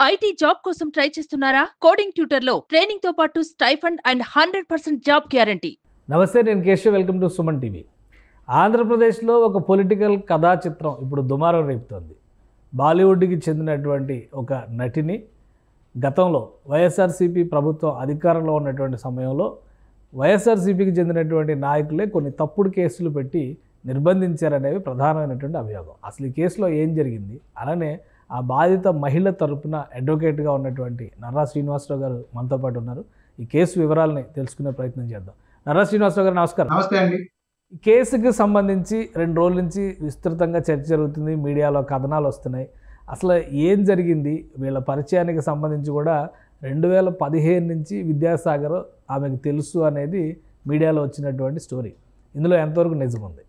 IT job కోసం try చేస్తున్నారా coding tutor లో ట్రైనింగ్ తో పాటు stipend and hundred percent job guarantee నమస్తే నేను Keshav welcome to Suman TV ఆంధ్రప్రదేశ్లో ఒక పొలిటికల్ కథా చిత్రం ఇప్పుడు దుమారం రేపుతోంది బాలీవుడ్కి చెందినటువంటి ఒక నటిని గతంలో వైఎస్ఆర్సీపీ ప్రభుత్వం అధికారంలో ఉన్నటువంటి సమయంలో వైఎస్ఆర్సీపీకి చెందినటువంటి నాయకులే కొన్ని తప్పుడు కేసులు పెట్టి నిర్బంధించారనేవి ప్రధానమైనటువంటి అభియోగం అసలు ఈ కేసులో ఏం జరిగింది అలానే ఆ బాధిత మహిళ తరపున అడ్వకేట్గా ఉన్నటువంటి నర్రా శ్రీనివాసరావు గారు మనతో పాటు ఉన్నారు ఈ కేసు వివరాలని తెలుసుకునే ప్రయత్నం చేద్దాం నర్రా శ్రీనివాసరావు గారు నమస్కారం నమస్తే అండి ఈ కేసుకి సంబంధించి రెండు రోజుల నుంచి విస్తృతంగా చర్చ జరుగుతుంది మీడియాలో కథనాలు వస్తున్నాయి అసలు ఏం జరిగింది వీళ్ళ పరిచయానికి సంబంధించి కూడా రెండు వేల పదిహేను నుంచి విద్యాసాగర్ ఆమెకు తెలుసు అనేది మీడియాలో వచ్చినటువంటి స్టోరీ ఇందులో ఎంతవరకు నిజం ఉంది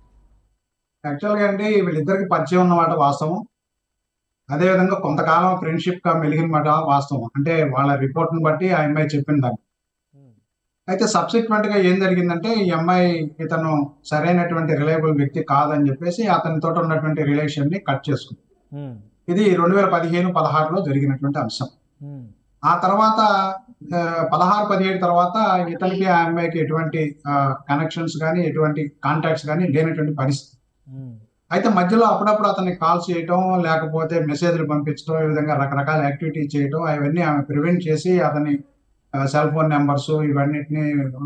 యాక్చువల్గా అండి వీళ్ళిద్దరికి పరిచయం ఉన్నమాట వాస్తవం అదేవిధంగా కొంతకాలం ఫ్రెండ్షిప్ గా మెలిగిన మాట వాస్తవం అంటే వాళ్ళ రిపోర్ట్ని బట్టి ఆ అమ్మాయి చెప్పిన దాన్ని అయితే సబ్సిక్వెంట్ గా ఏం జరిగిందంటే ఈ అమ్మాయి ఇతను సరైనటువంటి రిలయబుల్ వ్యక్తి కాదని చెప్పేసి అతనితో ఉన్నటువంటి రిలేషన్ ని కట్ చేసుకుంది ఇది రెండు వేల పదిహేను పదహారులో జరిగినటువంటి అంశం ఆ తర్వాత ఆ, పదహారు పదిహేడు తర్వాత ఇతనికి ఆ అమ్మాయికి ఎటువంటి కనెక్షన్స్ కానీ ఎటువంటి కాంటాక్ట్స్ కానీ లేనటువంటి పరిస్థితి అయితే మధ్యలో అప్పుడప్పుడు అతనికి కాల్స్ చేయటం లేకపోతే మెసేజ్లు పంపించడం ఈ విధంగా రకరకాల యాక్టివిటీ చేయటం అవన్నీ ఆమె ప్రివెంట్ చేసి అతని సెల్ ఫోన్ నెంబర్స్ ఇవన్నిటిని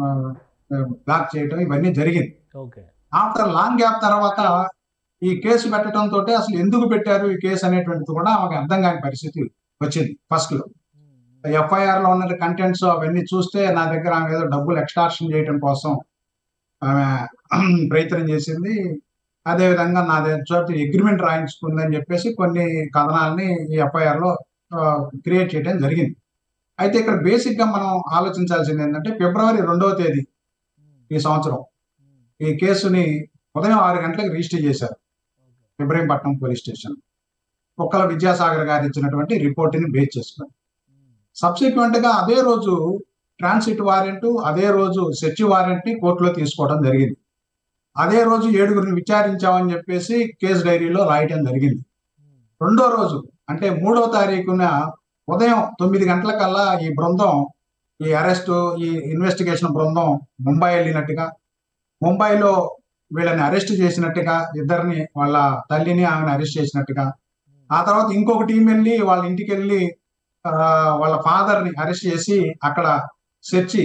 బ్లాక్ చేయటం ఇవన్నీ జరిగింది ఓకే ఆఫ్టర్ లాంగ్ గ్యాప్ తర్వాత ఈ కేసు పెట్టడం తోటి అసలు ఎందుకు పెట్టారు ఈ కేసు అనేటువంటిది కూడా ఆమెకు అర్థం కాని పరిస్థితి వచ్చింది ఫస్ట్ లో ఎఫ్ఐఆర్ లో ఉన్న కంటెంట్స్ అవన్నీ చూస్తే నా దగ్గర ఆమె ఏదో డబ్బులు ఎక్స్ట్రాక్షన్ చేయడం కోసం ఆమె ప్రయత్నం చేసింది అదే విధంగా నా దగ్గర అగ్రిమెంట్ రాయించుకుందని చెప్పేసి కొన్ని కథనాలని ఈ ఎఫ్ఐఆర్ లో క్రియేట్ చేయడం జరిగింది అయితే ఇక్కడ బేసిక్ గా మనం ఆలోచించాల్సింది ఏంటంటే ఫిబ్రవరి రెండవ తేదీ ఈ సంవత్సరం ఈ కేసుని ఉదయం ఆరు గంటలకు రిజిస్టర్ చేశారు ఇబ్రహీంపట్నం పోలీస్ స్టేషన్ ఒక్కల విద్యాసాగర్ గారు ఇచ్చినటువంటి రిపోర్ట్ని బేస్ చేసుకుని సబ్సిక్వెంట్ గా అదే రోజు ట్రాన్సిట్ వారెంట్ అదే రోజు సెర్చ్ వారెంట్ ని కోర్టులో తీసుకోవడం జరిగింది అదే రోజు ఏడుగురిని విచారించామని చెప్పేసి కేసు డైరీలో రాయటం జరిగింది రెండో రోజు అంటే మూడో తారీఖున ఉదయం తొమ్మిది గంటలకల్లా ఈ బృందం ఈ అరెస్ట్ ఈ ఇన్వెస్టిగేషన్ బృందం ముంబై వెళ్ళినట్టుగా ముంబైలో వీళ్ళని అరెస్ట్ చేసినట్టుగా ఇద్దరిని వాళ్ళ తల్లిని ఆమెను అరెస్ట్ చేసినట్టుగా ఆ తర్వాత ఇంకొక టీం వెళ్ళి వాళ్ళ ఇంటికి వెళ్ళి ఆ, వాళ్ళ ఫాదర్ ని అరెస్ట్ చేసి అక్కడ సెర్చి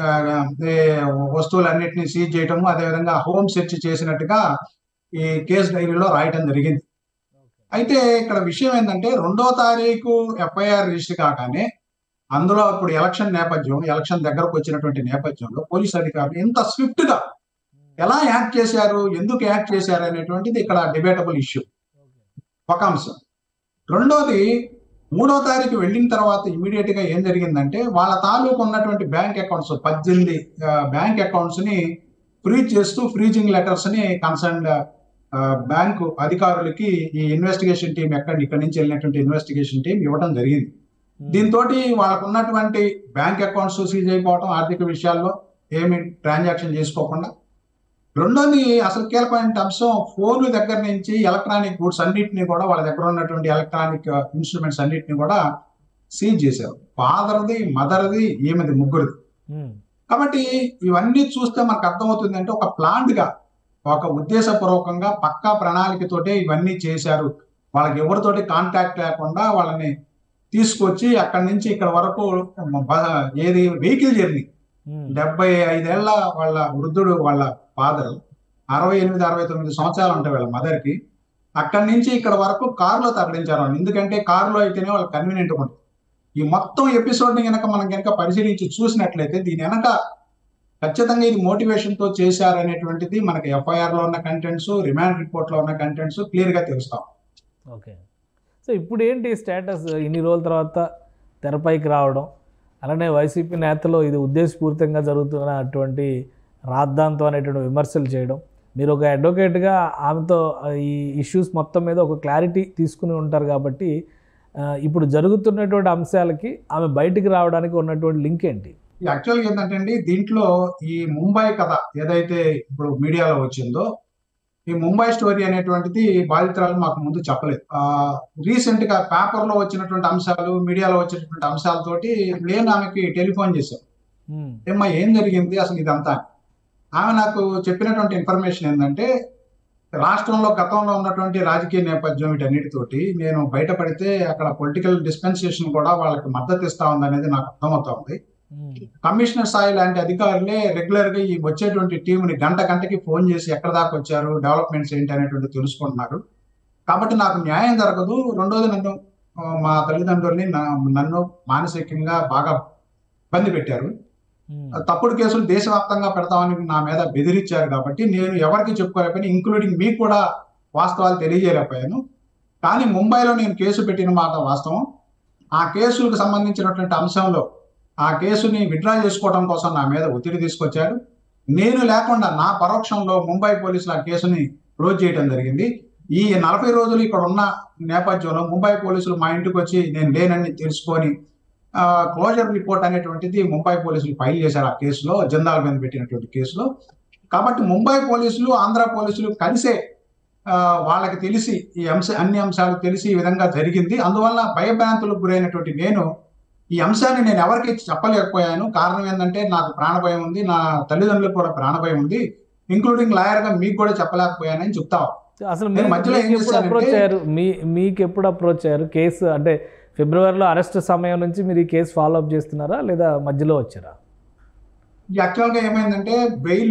వస్తువులన్నిటిని సీజ్ చేయటము అదేవిధంగా హోమ్ సెర్చ్ చేసినట్టుగా ఈ కేసు డైరీలో రాయటం జరిగింది అయితే ఇక్కడ విషయం ఏంటంటే రెండో తారీఖు ఎఫ్ఐఆర్ రిజిస్టర్ కాగానే అందులో ఇప్పుడు ఎలక్షన్ నేపథ్యం ఎలక్షన్ దగ్గరకు వచ్చినటువంటి నేపథ్యంలో పోలీస్ అధికారులు ఇంత స్విఫ్ట్ గా ఎలా యాక్ట్ చేశారు ఎందుకు యాక్ట్ చేశారు అనేటువంటిది ఇక్కడ డిబేటబుల్ ఇష్యూ ఒక అంశం రెండోది మూడో తారీఖు వెళ్ళిన తర్వాత ఇమీడియట్ గా ఏం జరిగిందంటే వాళ్ళ తాలూకు ఉన్నటువంటి బ్యాంక్ అకౌంట్స్ పద్దెనిమిది బ్యాంక్ అకౌంట్స్ ని ఫ్రీజ్ చేస్తూ ఫ్రీజింగ్ లెటర్స్ ని కన్సర్న్ బ్యాంకు అధికారులకి ఈ ఇన్వెస్టిగేషన్ టీం ఎక్కడ ఇక్కడ నుంచి వెళ్ళినటువంటి ఇన్వెస్టిగేషన్ టీం ఇవ్వడం జరిగింది దీంతో వాళ్ళకు ఉన్నటువంటి బ్యాంక్ అకౌంట్స్ సీజ్ అయిపోవడం ఆర్థిక విషయాల్లో ఏమి ట్రాన్సాక్షన్ చేసుకోకుండా రెండోది అసలు కీలకమైన అంశం ఫోన్ల దగ్గర నుంచి ఎలక్ట్రానిక్ గూడ్స్ అన్నిటిని కూడా వాళ్ళ దగ్గర ఉన్నటువంటి ఎలక్ట్రానిక్ ఇన్స్ట్రుమెంట్స్ అన్నిటిని కూడా సీజ్ చేశారు ఫాదర్ది మదర్ది ఈమెది ముగ్గురిది కాబట్టి ఇవన్నీ చూస్తే మనకు అర్థమవుతుంది అంటే ఒక ప్లాంట్ గా ఒక ఉద్దేశపూర్వకంగా పక్కా ప్రణాళికతోటే ఇవన్నీ చేశారు వాళ్ళకి ఎవరితోటి కాంటాక్ట్ లేకుండా వాళ్ళని తీసుకొచ్చి అక్కడి నుంచి ఇక్కడ వరకు బ- ఏది వెహికల్ జర్నీ డెబ్బై ఐదేళ్ల వాళ్ళ వృద్ధుడు వాళ్ళ ఫాదర్ అరవై ఎనిమిది అరవై తొమ్మిది సంవత్సరాలు ఉంటాయి వాళ్ళ మదర్ కి అక్కడి నుంచి ఇక్కడ వరకు కారులో తరలించారు వాళ్ళు. ఎందుకంటే కారులో అయితేనే వాళ్ళకి కన్వీనియంట్ ఉంటుంది ఈ మొత్తం ఎపిసోడ్ ని కనుక మనం కనుక పరిశీలించి చూసినట్లయితే దీని వెనక ఖచ్చితంగా ఇది మోటివేషన్ తో చేశారు అనేటువంటిది మనకి ఎఫ్ఐఆర్ లో ఉన్న కంటెంట్స్ రిమాండ్ రిపోర్ట్ లో ఉన్న కంటెంట్స్ క్లియర్ గా తెలుస్తాం ఓకే సో ఇప్పుడు ఏంటి స్టేటస్ ఇన్ని రోజుల తర్వాత తెరపైకి రావడం అలానే వైసీపీ నేతలు ఇది ఉద్దేశపూరితంగా జరుగుతున్నటువంటి రాద్ధాంతం అనేటువంటి విమర్శలు చేయడం మీరు ఒక అడ్వకేట్గా ఆమెతో ఆ, ఈ ఇష్యూస్ మొత్తం మీద ఒక క్లారిటీ తీసుకుని ఉంటారు కాబట్టి ఆ, ఇప్పుడు జరుగుతున్నటువంటి అంశాలకి ఆమె బయటికి రావడానికి ఉన్నటువంటి లింక్ ఏంటి యాక్చువల్గా ఏంటంటే అండి దీంట్లో ఈ ముంబై కథ ఏదైతే ఇప్పుడు మీడియాలో వచ్చిందో ఈ ముంబై స్టోరీ అనేటువంటిది బాధితురాలు మాకు ముందు చెప్పలేదు ఆ రీసెంట్ గా పేపర్ లో వచ్చినటువంటి అంశాలు మీడియాలో వచ్చినటువంటి అంశాలతోటి నేను ఆమెకి టెలిఫోన్ చేశాను ఉమ్, ఏమ్మా ఏం జరిగింది అసలు ఇదంతా ఆమె నాకు చెప్పినటువంటి ఇన్ఫర్మేషన్ ఏంటంటే రాష్ట్రంలో గతంలో ఉన్నటువంటి రాజకీయ నేపథ్యం వీటన్నిటితోటి నేను బయటపడితే అక్కడ పొలిటికల్ డిస్పెన్సేషన్ కూడా వాళ్ళకి మద్దతు ఇస్తా ఉందనేది నాకు అర్థమవుతా ఉంది ఉమ్, కమిషనర్ స్థాయి లాంటి అధికారులే రెగ్యులర్ గా ఈ వచ్చేటువంటి టీంని గంట గంటకి ఫోన్ చేసి ఎక్కడ దాకా వచ్చారు డెవలప్మెంట్స్ ఏంటి అనేటువంటి తెలుసుకుంటున్నారు కాబట్టి నాకు న్యాయం జరగదు రెండోది నన్ను ఆ, మా తల్లిదండ్రుల్ని నా- నన్ను మానసికంగా బాగా ఇబ్బంది పెట్టారు ఉమ్, తప్పుడు కేసులు దేశవ్యాప్తంగా పెడతామని నా మీద బెదిరించారు కాబట్టి నేను ఎవరికి చెప్పుకోలేకపోయినా ఇంక్లూడింగ్ మీకు కూడా వాస్తవాలు తెలియజేయలేకపోయాను కానీ ముంబైలో నేను కేసు పెట్టిన మాట వాస్తవం ఆ కేసులకు సంబంధించినటువంటి అంశంలో ఆ కేసుని విత్డ్రా చేసుకోవడం కోసం నా మీద ఒత్తిడి తీసుకొచ్చారు నేను లేకుండా నా పరోక్షంలో ముంబై పోలీసులు ఆ కేసుని క్లోజ్ చేయడం జరిగింది ఈ నలభై రోజులు ఇక్కడ ఉన్న నేపథ్యంలో ముంబై పోలీసులు మా ఇంటికి వచ్చి నేను లేనని తెలుసుకొని క్లోజర్ రిపోర్ట్ అనేటువంటిది ముంబై పోలీసులు ఫైల్ చేశారు ఆ కేసులో జందాల మీద పెట్టినటువంటి కేసులో కాబట్టి ముంబై పోలీసులు ఆంధ్ర పోలీసులు కలిసే ఆ, వాళ్ళకి తెలిసి ఈ అంశ అన్ని అంశాలు తెలిసి ఈ విధంగా జరిగింది అందువల్ల భయభ్రాంతులకు గురైనటువంటి నేను ఈ అంశాన్ని నేను ఎవరికి చెప్పలేకపోయాను కారణం ఏంటంటే నాకు ప్రాణభయం ఉంది నా తల్లిదండ్రులకు కూడా ప్రాణభయం ఉంది ఇంక్లూడింగ్ లాయర్ గా మీకు కూడా చెప్పలేకపోయానని చెప్తావు అసలు నేను మీకు- మధ్యలో ఏం మీకు ఎప్పుడు చేశానంటే- అప్రోచ్ అయ్యారు మీ మీకు ఎప్పుడు అప్రోచ్ అయ్యారు కేసు అంటే ఫిబ్రవరిలో అరెస్ట్ సమయం నుంచి మీరు ఈ కేసు ఫాలో అప్ చేస్తున్నారా లేదా మధ్యలో వచ్చారా యాక్చువల్ గా ఏమైందంటే బెయిల్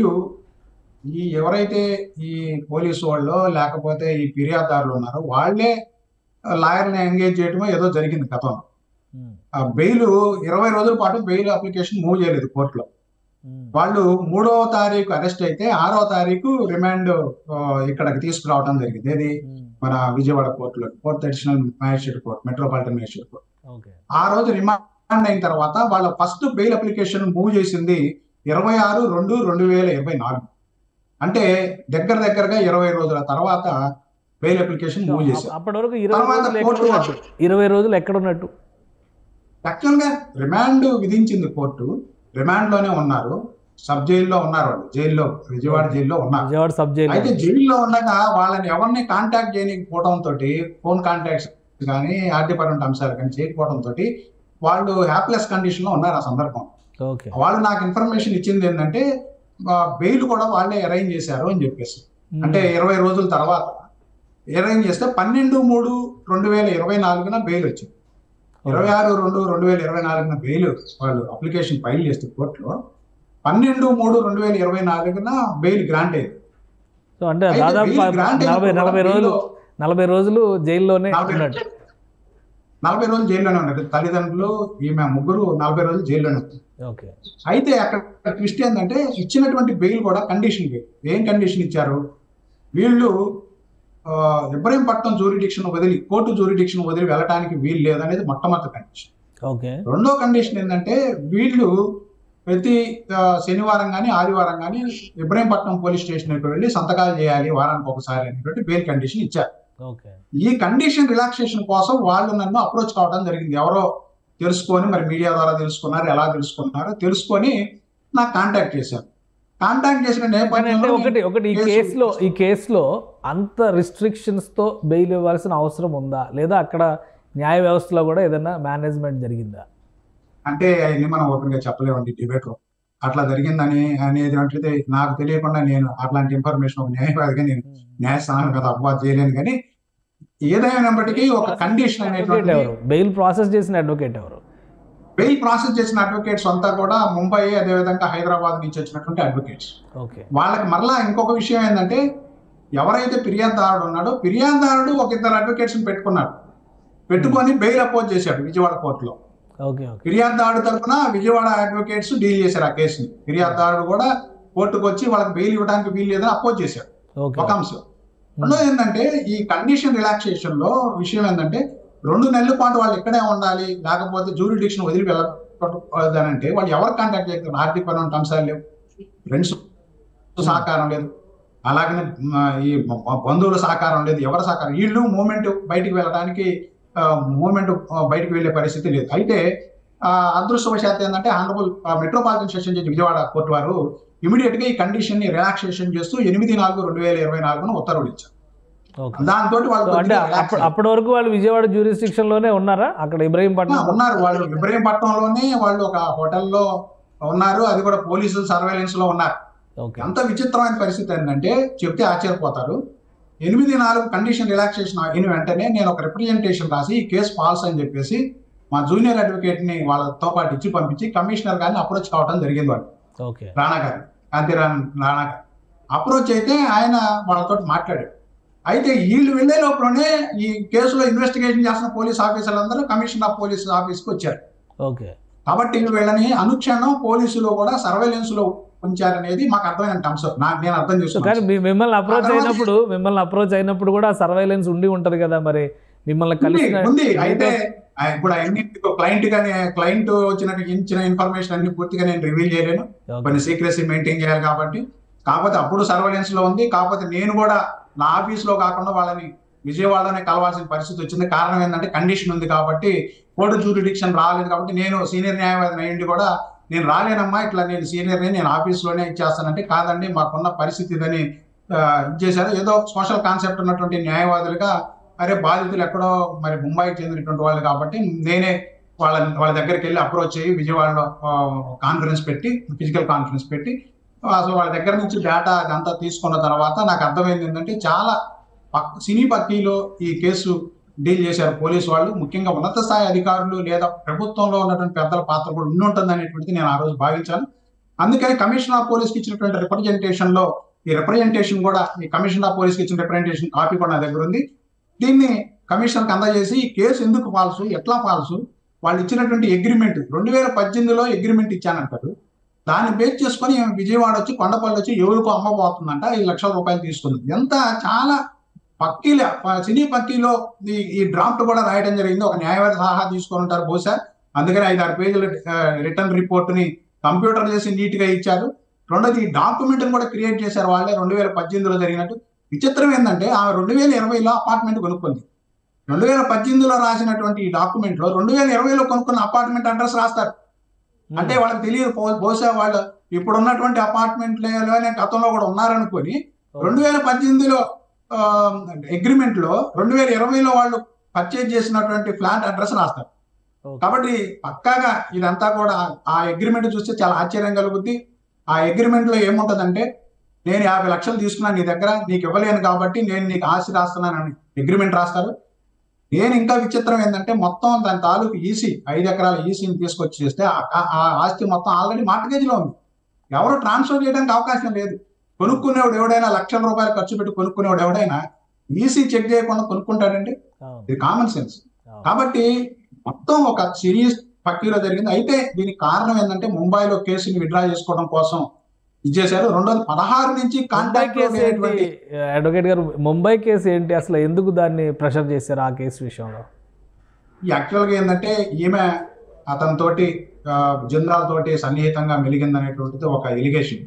ఈ ఎవరైతే ఈ పోలీసు వాళ్ళు లేకపోతే ఈ ఫిర్యాదుదారులు ఉన్నారో వాళ్ళే లాయర్ని ఎంగేజ్ చేయడమో ఏదో జరిగింది గతంలో ఉమ్, ఆ బెయిల్ ఇరవై రోజుల పాటు బెయిల్ అప్లికేషన్ మూవ్ చేయలేదు కోర్టులో ఉమ్, వాళ్ళు మూడవ తారీఖు అరెస్ట్ అయితే ఆరవ తారీఖు రిమాండ్ ఆ, ఇక్కడికి తీసుకురావడం జరిగింది ఏది ఉమ్, మన విజయవాడ కోర్టులో fourth additional magistrate court metropolitan magistrate court okay ఆ రోజు రిమాండ్ అయిన తర్వాత వాళ్ళ ఫస్ట్ బెయిల్ అప్లికేషన్ మూవ్ చేసింది ఇరవై ఆరు రెండు రెండు వేల ఇరవై నాలుగు అంటే దగ్గర దగ్గరగా ఇరవై రోజుల తర్వాత బెయిల్ అప్లికేషన్ మూవ్ చేశారు అప్పటి వరకు ఇరవై తర్వాత రోజులు ఎక్కడ కోర్టు ఉన్నట్టు ఇరవై రోజులు ఎక్కడ ఉన్నట్టు యాక్చువల్ గా రిమాండ్ విధించింది కోర్టు రిమాండ్ లోనే ఉన్నారు సబ్ జైల్లో ఉన్నారు వాళ్ళు జైల్లో విజయవాడ జైల్లో ఉన్నారు విజయవాడ సబ్ జైలు అయితే జైల్లో ఉండగా వాళ్ళని ఎవరిని కాంటాక్ట్ చేయకపోవడం తోటి ఫోన్ కాంటాక్ట్స్ కానీ ఆర్థికపరమైన అంశాలు కానీ చేయకపోవడం తోటి వాళ్ళు హ్యాప్లెస్ కండిషన్ లో ఉన్నారు ఆ సందర్భం ఓకే వాళ్ళు నాకు ఇన్ఫర్మేషన్ ఇచ్చింది ఏంటంటే బెయిల్ కూడా వాళ్ళే అరేంజ్ చేశారు అని చెప్పేసి ఉమ్, అంటే ఇరవై రోజుల తర్వాత అరేంజ్ చేస్తే పన్నెండు మూడు రెండు వేల ఇరవై నాలుగున బెయిల్ వచ్చింది ఇరవై ఆరు రెండు రెండు వేల ఇరవై నాలుగున బెయిల్ వాళ్ళు అప్లికేషన్ ఫైల్ చేస్తే కోర్టులో పన్నెండు మూడు రెండు వేల ఇరవై నాలుగున బెయిల్ గ్రాంట్ అయింది సో అంటే అయితే దాదాపు బెయిల్ గ్రాంట్ నలభై అయినప్పుడు నలభై కూడా రోజులు బెయిల్లో నలభై రోజులు జైల్లోనే నలభై ఉన్నట్టు నలభై రోజులు జైల్లోనే ఉన్నారు తల్లిదండ్రులు ఈమె ముగ్గురు నలభై రోజులు జైల్లోనే ఉన్నారు ఓకే అయితే అక్కడ ట్విస్ట్ ఏంటంటే ఇచ్చినటువంటి బెయిల్ కూడా కండిషన్ బెయిల్ ఏం కండిషన్ ఇచ్చారు వీళ్ళు ఆ, ఇబ్రహీంపట్నం జూరిడిక్షన్ వదిలి కోర్టు జూరిడిక్షన్ వదిలి వెళ్ళడానికి వీలు లేదనేది మొట్టమొదటి కండిషన్ ఓకే రెండో కండిషన్ ఏంటంటే వీళ్ళు ప్రతి ఆ, శనివారం కానీ ఆదివారం కానీ ఇబ్రహీంపట్నం పోలీస్ స్టేషన్కి వెళ్ళి సంతకాలు చేయాలి వారానికి ఒకసారి అనేటువంటి బెయిల్ కండిషన్ ఇచ్చారు ఓకే ఈ కండిషన్ రిలాక్సేషన్ కోసం వాళ్ళు నన్ను అప్రోచ్ కావడం జరిగింది ఎవరో తెలుసుకొని మరి మీడియా ద్వారా తెలుసుకున్నారు ఎలా తెలుసుకున్నారో తెలుసుకొని నాకు కాంటాక్ట్ చేశారు కాంటాక్ట్ చేసిన కానీ అంటే నేపథ్యంలో ఒకటి ఒకటి ఈ కేసు- కేసులో ఈ కేసులో అంత restrictions తో బెయిల్ ఇవ్వాల్సిన అవసరం ఉందా లేదా అక్కడ న్యాయ వ్యవస్థలో కూడా ఏదైనా మేనేజ్మెంట్ జరిగిందా అంటే అవన్నీ మనం ఓపెన్ గా చెప్పలేమండి డిబేట్ లో అట్లా జరిగిందని అనేది అంటే నాకు తెలియకుండా నేను అట్లాంటి ఇన్ఫర్మేషన్ ఒక న్యాయవాదిగా నేను న్యాయస్థానం కదా అపవాదం చేయలేను కానీ ఏదైనప్పటికీ ఒక కండిషన్ అడ్వకేట్ అనేటువంటి ఎవరు బెయిల్ ప్రాసెస్ చేసిన అడ్వకేట్ ఎవరు బెయిల్ ప్రాసెస్ చేసిన అడ్వకేట్స్ అంతా కూడా ముంబై అదేవిధంగా హైదరాబాద్ నుంచి వచ్చినటువంటి అడ్వకేట్స్ ఓకే వాళ్ళకి మరలా ఇంకొక విషయం ఏంటంటే ఎవరైతే ఫిర్యాదుదారుడు ఉన్నాడో ఫిర్యాదుదారుడు ఒక ఇద్దరు అడ్వకేట్స్ పెట్టుకున్నాడు పెట్టుకొని బెయిల్ అపోజ్ చేశాడు విజయవాడ కోర్టులో ఓకే ఓకే ఫిర్యాదుదారుడు తరఫున విజయవాడ అడ్వకేట్స్ డీల్ చేశారు ఆ కేసుని ఫిర్యాదుదారుడు కూడా కోర్టుకు వచ్చి వాళ్ళకి బెయిల్ ఇవ్వడానికి వీలు లేదని అపోజ్ చేశాడు ఓకే ఒక అంశం రెండోది ఏంటంటే ఈ కండిషన్ రిలాక్సేషన్ లో విషయం ఏంటంటే రెండు నెలల పాటు వాళ్ళు ఇక్కడే ఉండాలి లేకపోతే జూరిడిక్షన్ వదిలి వెళ్ళకూడదనంటే వాళ్ళు ఎవరు కాంటాక్ట్ చేస్తారు ఆర్థిక పరమైన అంశాలు లేవు ఫ్రెండ్స్ సహకారం లేదు అలాగనే మ, ఈ బ- బంధువుల సహకారం లేదు ఎవరి సహకారం వీళ్ళు మూమెంట్ బయటికి వెళ్ళడానికి మూమెంట్ బయటికి వెళ్ళే పరిస్థితి లేదు అయితే ఆ, అదృష్టవశాత్తు ఏంటంటే honourable metropolitan session judge Vijayawada court వారు ఇమీడియట్ గా ఈ కండిషన్ ని రిలాక్సేషన్ చేస్తూ ఎనిమిది నాలుగు రెండు వేల ఇరవై నాలుగున ఉత్తర్వులు ఇచ్చారు ఓకే దాంతో వాళ్ళు సో అంటే కొద్దిగా relax అప్పటి అప్పటి వరకు వాళ్ళు విజయవాడ జ్యూరిస్టిక్షన్ లోనే ఉన్నారా అక్కడ ఆ, ఇబ్రహీంపట్నం ఉన్నారు వాళ్ళు ఇబ్రహీంపట్నంలోనే వాళ్ళు ఒక హోటల్లో ఉన్నారు అది కూడా పోలీసులు సర్వేలెన్స్ లో ఉన్నారు ఓకే ఎంత విచిత్రమైన పరిస్థితి ఏంటంటే చెప్తే ఆశ్చర్యపోతారు ఎనిమిది నాలుగు కండిషన్ రిలాక్సేషన్ అయిన వెంటనే నేను ఒక రిప్రజెంటేషన్ రాసి ఈ కేసు ఫాల్స్ అని చెప్పేసి మా జూనియర్ అడ్వకేట్ ని వాళ్ళతో పాటు ఇచ్చి పంపించి కమిషనర్ గారిని అప్రోచ్ కావడం జరిగింది వాళ్ళు ఓకే రాణా గారు కాంతిరామ్ రాణా గారు అప్రోచ్ అయితే ఆయన వాళ్ళతో మాట్లాడాడు అయితే వీళ్ళు వెళ్లే లోపలనే ఈ కేసులో ఇన్వెస్టిగేషన్ చేస్తున్న పోలీస్ ఆఫీసర్లందరూ కమిషనర్ ఆఫ్ పోలీస్ ఆఫీస్కి వచ్చారు ఓకే కాబట్టి వీళ్ళని అనుక్షణం పోలీసులు కూడా సర్వేలెన్స్ లో ఉంచారనేది మాకు అర్థమైన అంశం నాకు నేను అర్థం సో కానీ చేసుకున్నాను మీ- మిమ్మల్ని అప్రోచ్ తర్వాత- అయినప్పుడు మిమ్మల్ని అప్రోచ్ అయినప్పుడు కూడా సర్వైలెన్స్ ఉండి ఉంటది కదా మరి మిమ్మల్ని ఉంది, కలిసిన ఉంది అయితే ఆ, ఇప్పుడు అన్ని క్లయింట్ గానే క్లయింట్ వచ్చిన ఇచ్చిన ఇన్ఫర్మేషన్ అన్ని పూర్తిగా నేను రివీల్ చేయలేను ఓకే. కొన్ని సీక్రెసీ మెయింటైన్ చేయాలి కాబట్టి కాకపోతే అప్పుడు సర్వేలెన్స్ లో ఉంది కాకపోతే నేను కూడా నా ఆఫీస్ లో కాకుండా వాళ్ళని విజయవాడలోనే కలవాల్సిన పరిస్థితి వచ్చింది కారణం ఏంటంటే కండిషన్ ఉంది కాబట్టి కోర్టు జూరిడిక్షన్ రాలేదు కాబట్టి నేను సీనియర్ న్యాయవాదిని అయ్యింది కూడా నేను రాలేనమ్మా ఇట్లా నేను సీనియర్ నేను ఆఫీస్ లోనే ఇచ్చేస్తానంటే కాదండి మాకున్న పరిస్థితి ఇదని ఆ, ఇచ్చేశారు ఏదో సోషల్ కాన్సెప్ట్ ఉన్నటువంటి న్యాయవాదులుగా అరే బాధితులు ఎక్కడో మరి ముంబైకి చెందినటువంటి వాళ్ళు కాబట్టి నేనే వాళ్ళ వాళ్ళ దగ్గరికి వెళ్ళి అప్రోచ్ అయ్యి విజయవాడలో కాన్ఫరెన్స్ పెట్టి ఫిజికల్ కాన్ఫరెన్స్ పెట్టి అసలు వాళ్ళ దగ్గర నుంచి డేటా అదంతా తీసుకున్న తర్వాత నాకు అర్థమైంది ఏంటంటే చాలా పక్- సినీ పక్కీలో ఈ కేసు డీల్ చేశారు పోలీసు వాళ్ళు ముఖ్యంగా ఉన్నత స్థాయి అధికారులు లేదా ప్రభుత్వంలో ఉన్నటువంటి పెద్దల పాత్ర కూడా ఉండి ఉంటుంది అనేటువంటిది నేను ఆ రోజు భావించాను అందుకని కమిషనర్ ఆఫ్ పోలీస్కి ఇచ్చినటువంటి రిప్రజెంటేషన్ లో ఈ రిప్రజెంటేషన్ కూడా ఈ కమిషనర్ ఆఫ్ పోలీస్కి ఇచ్చిన రిప్రజెంటేషన్ కాపీ కూడా నా దగ్గర ఉంది దీన్ని కమిషనర్కి అందజేసి ఈ కేసు ఎందుకు ఫాల్సు ఎట్లా ఫాల్సు వాళ్ళు ఇచ్చినటువంటి అగ్రిమెంట్ రెండు వేల పద్దెనిమిదిలో అగ్రిమెంట్ ఇచ్చానంటారు దాన్ని బేస్ చేసుకొని ఈమె విజయవాడ వచ్చి కొండపల్లి వచ్చి ఎవరికో అమ్మబోతుందంట ఐదు లక్షల రూపాయలు తీసుకుంది ఎంత చాలా పక్కీల ప- సినీ పక్కీలో ఈ ఈ డ్రాఫ్ట్ కూడా రాయడం జరిగింది ఒక న్యాయవాది సలహా తీసుకొని ఉంటారు బహుశా అందుకని ఐదు ఆరు పేజీల రిటర్న్ రిపోర్ట్ ని కంప్యూటర్ చేసి నీట్ గా ఇచ్చారు రెండోది ఈ డాక్యుమెంట్ కూడా క్రియేట్ చేశారు వాళ్ళే రెండు వేల పద్దెనిమిదిలో జరిగినట్టు విచిత్రం ఏంటంటే ఆమె రెండు వేల ఇరవైలో అపార్ట్మెంట్ కొనుక్కుంది రెండు వేల పద్దెనిమిదిలో రాసినటువంటి ఈ డాక్యుమెంట్ లో రెండు వేల ఇరవైలో కొనుక్కున్న అపార్ట్మెంట్ అడ్రస్ రాస్తారు అంటే వాళ్ళకి తెలియదు బహు- బహుశా వాళ్ళు ఇప్పుడు ఉన్నటువంటి అపార్ట్మెంట్లోనే గతంలో కూడా ఉన్నారనుకొని రెండు వేల పద్దెనిమిదిలో అగ్రిమెంట్ లో రెండు వేల ఇరవైలో వాళ్ళు పర్చేజ్ చేసినటువంటి ఫ్లాట్ అడ్రస్ రాస్తారు ఓకే. కాబట్టి పక్కాగా ఇదంతా కూడా ఆ అగ్రిమెంట్ చూస్తే చాలా ఆశ్చర్యం కలుగుద్ది ఆ అగ్రిమెంట్ లో ఏముంటదంటే నేను యాభై లక్షలు తీసుకున్నాను నీ దగ్గర నీకు ఇవ్వలేను కాబట్టి నేను నీకు ఆస్తి రాస్తున్నానని అగ్రిమెంట్ రాస్తారు నేను ఇంకా విచిత్రం ఏంటంటే మొత్తం దాని తాలూకు ఈసీ ఐదు ఎకరాల ఈసీని తీసుకొచ్చి చేస్తే ఆ- ఆ- ఆ ఆస్తి మొత్తం ఆల్రెడీ మార్టగేజ్ లో ఉంది ఎవరు ట్రాన్స్ఫర్ చేయడానికి అవకాశం లేదు కొనుక్కునేవాడు ఎవడైనా లక్షల రూపాయలు ఖర్చు పెట్టి కొనుక్కునేవాడు ఎవడైనా ఈసీ చెక్ చేయకుండా కొనుక్కుంటాడండి అవును, ఇది కామన్ సెన్స్ అవును. కాబట్టి మొత్తం ఒక సిరీస్ పక్కీలో జరిగింది అయితే దీనికి కారణం ఏంటంటే ముంబైలో కేసుని విడ్రా చేసుకోవడం కోసం ఇచ్చేశారు రెండోది పదహారు నుంచి ముంబై కాంటాక్ట్ కేసు ఏంటి అడ్వకేట్ గారు ముంబై కేసు ఏంటి అసలు ఎందుకు దాన్ని ప్రెషర్ చేశారు ఆ కేసు విషయంలో యాక్చువల్గా ఏంటంటే ఈమె అతనితోటి ఆ, జంద్రాలతోటి సన్నిహితంగా మెలిగింది అనేటువంటిది ఒక ఎలిగేషన్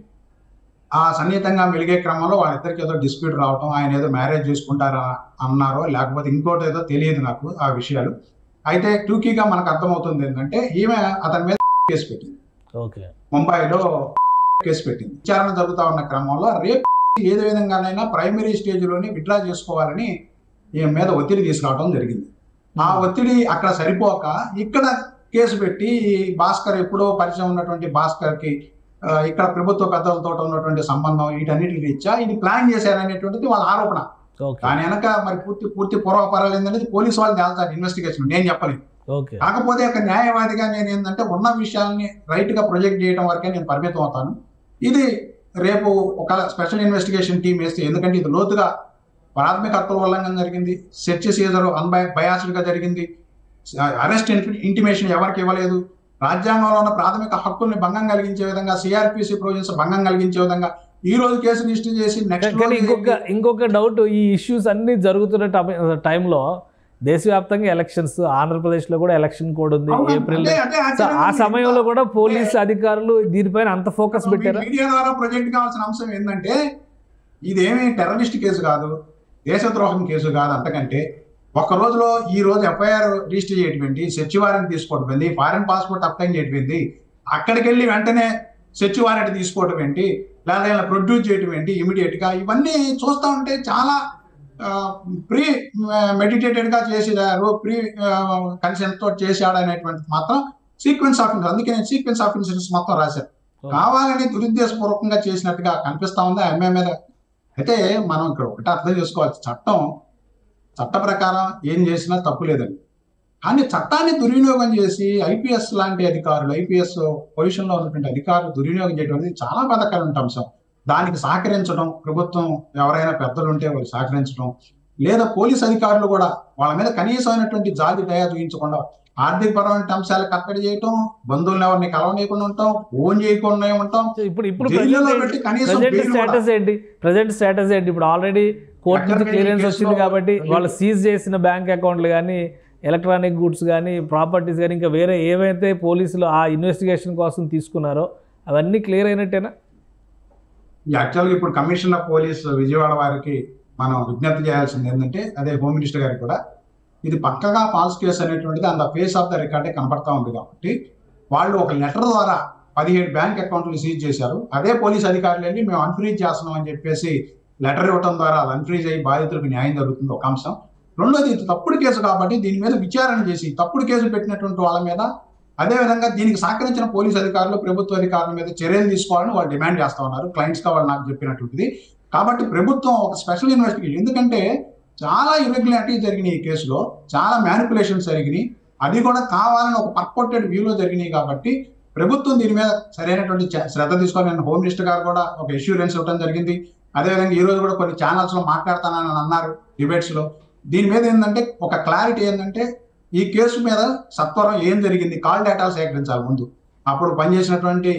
ఆ సన్నిహితంగా మెలిగే క్రమంలో వాళ్ళిద్దరికి ఏదో డిస్ప్యూట్ రావటం ఆయన ఏదో మ్యారేజ్ చేసుకుంటారా అన్నారో లేకపోతే ఇంకోటి ఏదో తెలియదు నాకు ఆ విషయాలు అయితే టూకీగా మనకు అర్థమవుతుంది ఏంటంటే ఈమె అతని మీద కేసు పెట్టింది ఓకే ముంబైలో కేసు పెట్టింది విచారణ జరుగుతా ఉన్న క్రమంలో రేపు ఏదో విధంగానైనా ప్రైమరీ స్టేజ్ లోని విత్డ్రా చేసుకోవాలని ఈమె మీద ఒత్తిడి తీసుకురావడం జరిగింది ఆ ఒత్తిడి అక్కడ సరిపోక ఇక్కడ కేసు పెట్టి ఈ భాస్కర్ ఎప్పుడో పరిచయం ఉన్నటువంటి భాస్కర్ కి ఆ, ఇక్కడ ప్రభుత్వ పెద్దలతో ఉన్నటువంటి సంబంధం వీటన్నిటి రీత్యా ఇది ప్లాన్ చేశారనేటువంటిది వాళ్ళ ఆరోపణ ఓకే దాని వెనక మరి పూర్తి పూర్తి పూర్వపరాలు ఏంటనేది పోలీసు వాళ్ళు తేల్తారు ఇన్వెస్టిగేషన్ నేను చెప్పలేదు ఓకే కాకపోతే ఒక న్యాయవాదిగా నేను ఏంటంటే ఉన్న విషయాల్ని రైట్ గా ప్రొజెక్ట్ చేయడం వరకే నేను పరిమితం అవుతాను ఇది రేపు ఒక స్పెషల్ ఇన్వెస్టిగేషన్ టీం వేస్తే ఎందుకంటే ఇది లోతుగా ప్రాథమిక హక్కుల ఉల్లంఘన జరిగింది సెర్చ్ సీజర్ అన్బై బయాస్డ్ గా జరిగింది అరెస్ట్ ఇంటిమేషన్ ఎవరికి ఇవ్వలేదు రాజ్యాంగంలో ఉన్న ప్రాథమిక హక్కుల్ని భంగం కలిగించే విధంగా సిఆర్పిసి ప్రొవిజన్స్ భంగం కలిగించే విధంగా ఈ రోజు కేసు రిజిస్టర్ చేసి నెక్స్ట్ కానీ ఇంకొక ఇంకొక డౌట్ ఈ ఇష్యూస్ అన్ని జరుగుతున్న టమ- టైంలో దేశవ్యాప్తంగా ఎలక్షన్స్ ఆంధ్రప్రదేశ్లో కూడా ఎలక్షన్ కోడ్ ఉంది ఏప్రిల్ సో ఆ సమయంలో కూడా పోలీస్ అధికారులు దీనిపైన అంత ఫోకస్ పెట్టారా మీడియా ద్వారా ప్రొజెక్ట్ కావాల్సిన అంశం ఏంటంటే ఇదేమి టెర్రరిస్ట్ కేసు కాదు దేశద్రోహం కేసు కాదు అంతకంటే ఒక రోజులో ఈ రోజు ఎఫ్ఐఆర్ రిజిస్టర్ చేయడం ఏంటి సెర్చ్ వారెంట్ తీసుకోవడం ఏంటి ఫారెన్ పాస్పోర్ట్ అప్లై చేయడం ఏంటి అక్కడికి వెళ్ళి వెంటనే సెర్చ్ వారెంట్ తీసుకోవడం ఏంటి లేదా ప్రొడ్యూస్ చేయడం ఏంటి ఇమీడియట్ గా ఇవన్నీ చూస్తూ ఉంటే చాలా ప్రీ మెడిటేటెడ్ గా చేసేదారు ప్రీ కన్సెంట్ తో చేశాడు అనేటువంటి మాత్రం సీక్వెన్స్ ఆఫ్ అందుకే నేను సీక్వెన్స్ ఆఫ్ ఇన్సిడెంట్స్ మొత్తం రాశాను కావాలని దురుద్దేశపూర్వకంగా చేసినట్టుగా కనిపిస్తా ఉంది ఆ ఎంఏ మీద అయితే మనం ఇక్కడ ఒకటి అర్థం చేసుకోవాలి చట్టం చట్ట ప్రకారం ఏం చేసినా తప్పు లేదండి కానీ చట్టాన్ని దుర్వినియోగం చేసి ఐపీఎస్ లాంటి అధికారులు ఐపీఎస్ పొజిషన్ లో ఉన్నటువంటి అధికారులు దుర్వినియోగం చేయడం అనేది చాలా బాధాకరమైన అంశం దానికి సహకరించడం ప్రభుత్వం ఎవరైనా పెద్దలు ఉంటే వాళ్ళు సహకరించడం లేదా పోలీస్ అధికారులు కూడా వాళ్ళ మీద కనీసమైనటువంటి జాతి దయ చూపించకుండా ఆర్థిక పరమైన అంశాలు కట్టడి చేయటం బంధువులను ఎవరిని కలవనీయకుండా ఉంటాం ఫోన్ చేయకుండా ఉంటాం సో ఇప్పుడు ఇప్పుడు జైల్లో పెట్టి కనీసం ప్రజెంట్ బెయిల్ కూడా- స్టేటస్ ఏంటి ప్రజెంట్ స్టేటస్ ఏంటి ఇప్పుడు ఆల్రెడీ కోర్టు నుంచి ఎక్కడికి క్లియరెన్స్ కేసులో వచ్చింది కాబట్టి వెళ్ళి- వాళ్ళు సీజ్ చేసిన బ్యాంక్ అకౌంట్లు కానీ ఎలక్ట్రానిక్ గుడ్స్ కానీ ప్రాపర్టీస్ కానీ ఇంకా వేరే ఏవైతే పోలీసులు ఆ ఇన్వెస్టిగేషన్ కోసం తీసుకున్నారో అవన్నీ క్లియర్ అయినట్టేనా యాక్చువల్గా ఇప్పుడు కమిషనర్ ఆఫ్ పోలీస్ విజయవాడ వారికి మనం విజ్ఞప్తి చేయాల్సింది ఏంటంటే అదే హోమ్ మినిస్టర్ గారికి కూడా ఇది పక్కగా ఫాల్స్ కేసు అనేటువంటిది అంత ఫేస్ ఆఫ్ ద రికార్డే కనపడతా ఉంది కాబట్టి వాళ్ళు ఒక లెటర్ ద్వారా పదిహేడు బ్యాంక్ అకౌంట్లు సీజ్ చేశారు అదే పోలీస్ అధికారులు వెళ్ళి మేము అన్ఫ్రీజ్ చేస్తున్నాం అని చెప్పేసి లెటర్ ఇవ్వడం ద్వారా అది అన్ఫ్రీజ్ అయ్యి బాధితులకు న్యాయం జరుగుతుంది ఒక అంశం రెండోది ఇది తప్పుడు కేసు కాబట్టి దీని మీద విచారణ చేసి తప్పుడు కేసు పెట్టినటువంటి వాళ్ళ మీద అదేవిధంగా దీనికి సహకరించిన పోలీస్ అధికారులు ప్రభుత్వ అధికారుల మీద చర్యలు తీసుకోవాలని వాళ్ళు డిమాండ్ చేస్తా ఉన్నారు క్లయింట్స్ గా వాళ్ళు నాకు చెప్పినటువంటిది కాబట్టి ప్రభుత్వం ఒక స్పెషల్ ఇన్వెస్టిగేషన్ ఎందుకంటే చాలా ఇర్రెగ్యులారిటీ జరిగినాయి ఈ కేసులో చాలా మ్యానిపులేషన్స్ జరిగినాయి అది కూడా కావాలని ఒక పర్పోర్టెడ్ వ్యూలో జరిగినాయి కాబట్టి ప్రభుత్వం దీని మీద సరైనటువంటి చ- శ్రద్ధ తీసుకొని నేను హోమ్ మినిస్టర్ గారు కూడా ఒక ఇష్యూరెన్స్ ఇవ్వడం జరిగింది అదేవిధంగా ఈ రోజు కూడా కొన్ని ఛానల్స్ లో మాట్లాడతానని అన్నారు డిబేట్స్ లో దీని మీద ఏంటంటే ఒక క్లారిటీ ఏంటంటే ఈ కేసు మీద సత్వరం ఏం జరిగింది కాల్ డేటాలు సేకరించాలి ముందు అప్పుడు పనిచేసినటువంటి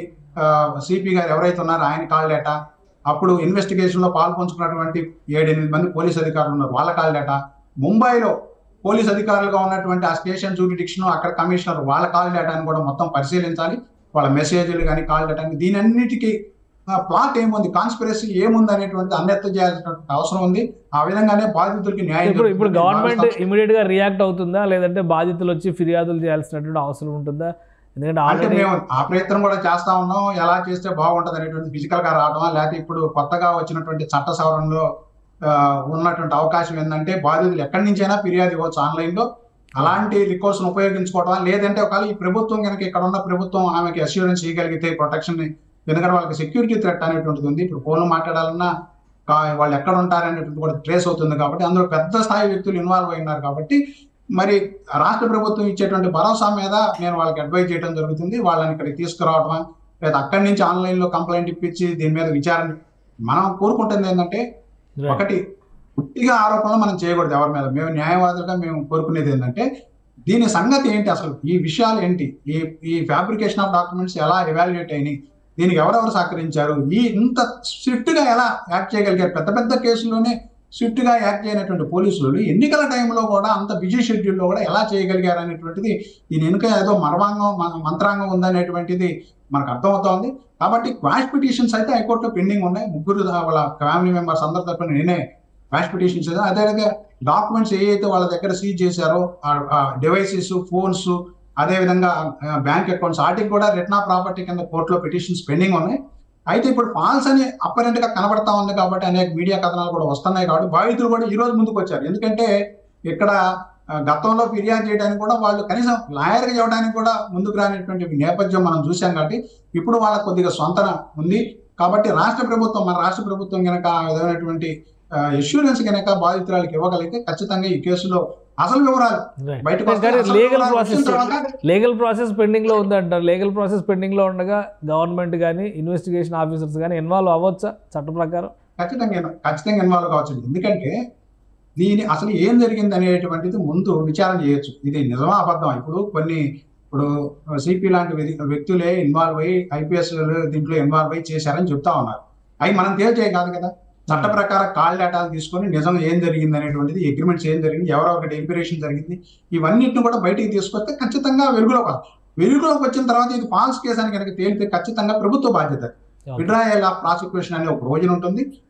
సిపి గారు ఎవరైతే ఉన్నారో ఆయన కాల్ డేటా అప్పుడు ఇన్వెస్టిగేషన్ లో పాల్పంచుకున్నటువంటి ఏడు ఎనిమిది మంది పోలీస్ అధికారులు ఉన్నారు వాళ్ళ కాల్ డేటా ముంబైలో పోలీస్ అధికారులుగా ఉన్నటువంటి ఆ స్టేషన్ జూరిడిక్షన్ అక్కడ కమిషనర్ వాళ్ళ కాల్ డేటాని కూడా మొత్తం పరిశీలించాలి వాళ్ళ మెసేజ్లు కానీ కాల్ డేటాని దీని అన్నిటికీ ప్లాట్ ఏముంది కాన్స్పిరసీ ఏముంది అనేటువంటి అన్యత్త చేయాల్సిన అవసరం ఉంది ఆ విధంగానే బాధితులకి న్యాయం ఇప్పుడు ఇప్పుడు జరుగుతుంది. గవర్నమెంట్ భావిస్తాం. ఇమీడియట్ గా రియాక్ట్ అవుతుందా లేదంటే బాధితులు వచ్చి ఫిర్యాదులు చేయాల్సినటువంటి అవసరం ఉంటుందా ఎందుకంటే అంటే ఆల్రెడీ మేము ఆ ప్రయత్నం కూడా చేస్తా ఉన్నాం ఎలా చేస్తే బాగుంటది అనేటువంటి ఫిజికల్ గా రావడమా లేకపోతే ఇప్పుడు కొత్తగా వచ్చినటువంటి చట్ట సవరణలో ఆ, ఉన్నటువంటి అవకాశం ఏంటంటే బాధితులు ఎక్కడి నుంచైనా ఫిర్యాదు ఇవ్వచ్చు ఆన్లైన్ లో అలాంటి రికోర్స్ లేదంటే లేదంటే ఒకవేళ ఈ ప్రభుత్వం కనుక ఇక్కడ ఉన్న ప్రభుత్వం ఆమెకి అష్యూరెన్స్ చేయగలిగితే ప్రొటెక్షన్ ఎందుకంటే వాళ్ళకి సెక్యూరిటీ థ్రెట్ అనేటువంటిది ఉంది ఇప్పుడు ఫోన్ మాట్లాడాలన్నా కా- వాళ్ళు ఎక్కడ ఉంటారు అనేటువంటి కూడా ట్రేస్ అవుతుంది కాబట్టి అందులో పెద్ద స్థాయి వ్యక్తులు ఇన్వాల్వ్ అయినారు కాబట్టి మరి రాష్ట్ర ప్రభుత్వం ఇచ్చేటువంటి భరోసా మీద నేను వాళ్ళకి అడ్వైజ్ చేయడం జరుగుతుంది వాళ్ళని ఇక్కడికి తీసుకురావడమా లేదా అక్కడి నుంచి ఆన్లైన్ లో కంప్లైంట్ ఇప్పించి దీని మీద విచారణ మనం కోరుకుంటుంది ఏంటంటే ఒకటి పుట్టిగా ఆరోపణలు మనం చేయకూడదు ఎవరి మీద మేము న్యాయవాదులుగా మేము కోరుకునేది ఏంటంటే దీని సంగతి ఏంటి అసలు ఈ విషయాలు ఏంటి ఈ ఈ ఫ్యాబ్రికేషన్ ఆఫ్ డాక్యుమెంట్స్ ఎలా ఎవాల్యుయేట్ అయినాయి దీనికి ఎవరెవరు సహకరించారు ఈ ఇంత స్విఫ్ట్ గా ఎలా యాక్ట్ చేయగలిగారు పెద్ద పెద్ద కేసుల్లోనే స్విఫ్ట్ గా యాక్ట్ చేయనటువంటి పోలీసులు ఎన్నికల టైంలో కూడా అంత బిజీ షెడ్యూల్లో కూడా ఎలా చేయగలిగారు అనేటువంటిది దీని వెనుక ఏదో మర్మాంగం మ- మంత్రాంగం ఉందనేటువంటిది మనకు అర్థమవుతోంది కాబట్టి క్వాష్ పిటిషన్స్ అయితే హైకోర్టులో పెండింగ్ ఉన్నాయి ముగ్గురు వాళ్ళ ఫ్యామిలీ మెంబర్స్ అందరి తరపున నేనే క్వాష్ పిటిషన్స్ అదేవిధంగా డాక్యుమెంట్స్ ఏవైతే వాళ్ళ దగ్గర సీజ్ చేశారో డివైసెస్ ఫోన్స్ అదేవిధంగా బ్యాంక్ అకౌంట్స్ వాటికి కూడా రిటర్న్ ఆఫ్ ప్రాపర్టీ కింద కోర్టులో పిటిషన్స్ పెండింగ్ ఉన్నాయి అయితే ఇప్పుడు ఫాల్స్ అని అప్పరెంట్ గా కనబడతా ఉంది కాబట్టి అనేక మీడియా కథనాలు కూడా వస్తున్నాయి కాబట్టి బాధితులు కూడా ఈ రోజు ముందుకు వచ్చారు ఎందుకంటే ఇక్కడ ఆ, గతంలో ఫిర్యాదు చేయడానికి కూడా వాళ్ళు కనీసం లాయర్గా చేయడానికి కూడా ముందుకు రానిటువంటి నేపథ్యం మనం చూసాం కాబట్టి ఇప్పుడు వాళ్ళకి కొద్దిగా సొంతన ఉంది కాబట్టి రాష్ట్ర ప్రభుత్వం మన రాష్ట్ర ప్రభుత్వం కనుక ఆ విధమైనటువంటి ఇన్సూరెన్స్ కనుక బాధితురాలకు ఇవ్వగలిగితే ఖచ్చితంగా ఈ కేసులో అసలు వివరాలు బయటకు వస్తే కానీ అసలు లీగల్ వివరాలు ప్రాసెస్ వచ్చిన తర్వాత లీగల్ ప్రాసెస్ పెండింగ్ లో ఉందంటారు లీగల్ ప్రాసెస్ పెండింగ్ లో ఉండగా గవర్నమెంట్ కానీ ఇన్వెస్టిగేషన్ ఆఫీసర్స్ కానీ ఇన్వాల్వ్ అవ్వచ్చా చట్ట ప్రకారం ఖచ్చితంగా ఖచ్చితంగా ఇన్వాల్వ్ కావచ్చు ఎందుకంటే దీని అసలు ఏం జరిగింది అనేటువంటిది ముందు విచారణ చేయొచ్చు ఇది నిజమా అబద్ధం ఇప్పుడు కొన్ని ఇప్పుడు సిపి లాంటి వ్యక్తి- వ్యక్తులే ఇన్వాల్వ్ అయ్యి ఐపీఎస్ దీంట్లో ఇన్వాల్వ్ అయ్యి చేశారని చెప్తా ఉన్నారు అవి మనం తేల్చే కాదు కదా చట్ట ప్రకారం కాల్ డేటాలు తీసుకొని నిజం ఏం జరిగింది అనేటువంటిది అగ్రిమెంట్స్ ఏం జరిగింది ఎవరెవరికి డెలిబరేషన్ జరిగింది ఇవన్నిటిని కూడా బయటికి తీసుకొస్తే ఖచ్చితంగా వెలుగులోకి వస్తుంది. వెలుగులోకి వచ్చిన తర్వాత ఇది ఫాల్స్ కేసు అని కనుక తేలితే ఖచ్చితంగా ప్రభుత్వ బాధ్యత విడ్రాయల్ ఆఫ్ ప్రాసిక్యూషన్ అనే ఒక రోజున ఉంటుంది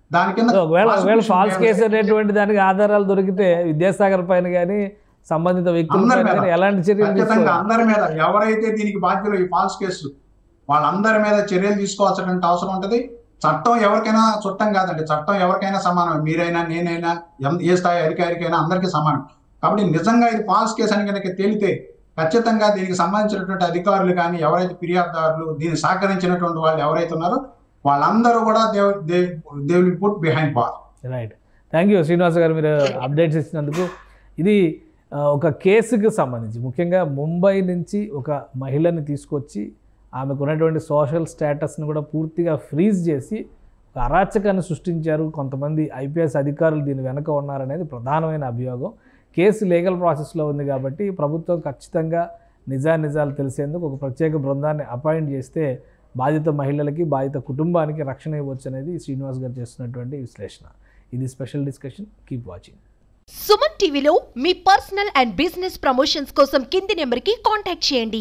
దాని కింద ఒకవేళ ఒకవేళ prosecution ఫాల్స్ చేయాలి. కేసు అనేటువంటి దానికి ఆధారాలు దొరికితే విద్యాసాగర్ పైన కానీ సంబంధిత వ్యక్తుల అందరి పైన మీద. కానీ ఎలాంటి చర్యలు ఖచ్చితంగా తీసుకోవాలి అందరి మీద ఎవరైతే దీనికి బాధ్యులు ఈ ఫాల్స్ కేసు వాళ్ళందరి మీద చర్యలు తీసుకోవాల్సినటువంటి అవసరం ఉంటది చట్టం ఎవరికైనా చుట్టం కాదండి చట్టం ఎవరికైనా సమానం మీరైనా నేనైనా ఎం- ఏ స్థాయి అధికారికైనా అందరికీ సమానం కాబట్టి నిజంగా ఇది ఫాల్స్ కేసు అని కనుక తేలితే ఖచ్చితంగా దీనికి సంబంధించినటువంటి అధికారులు కానీ ఎవరైతే ఫిర్యాదుదారులు దీన్ని సహకరించినటువంటి వాళ్ళు ఎవరైతే ఉన్నారో వాళ్ళందరూ కూడా they they will put behind bar right thank you Srinivas గారు మీరు అప్డేట్స్ ఇచ్చినందుకు ఇది ఆ, ఒక కేసుకు సంబంధించి ముఖ్యంగా ముంబై నుంచి ఒక మహిళని తీసుకొచ్చి ఆమెకు ఉన్నటువంటి సోషల్ స్టేటస్ని కూడా పూర్తిగా ఫ్రీజ్ చేసి ఒక అరాచకాన్ని సృష్టించారు కొంతమంది ఐపీఎస్ అధికారులు దీని వెనుక ఉన్నారనేది ప్రధానమైన అభియోగం కేసు లీగల్ ప్రాసెస్లో ఉంది కాబట్టి ప్రభుత్వం ఖచ్చితంగా నిజానిజాలు తెలిసేందుకు ఒక ప్రత్యేక బృందాన్ని అపాయింట్ చేస్తే బాధిత మహిళలకి బాధిత కుటుంబానికి రక్షణ ఇవ్వచ్చు అనేది శ్రీనివాస్ గారు చేస్తున్నటువంటి విశ్లేషణ ఇది special discussion keep watching Suman టీవీలో మీ పర్సనల్ అండ్ బిజినెస్ ప్రమోషన్స్ కోసం కింది నెంబర్కి కాంటాక్ట్ చేయండి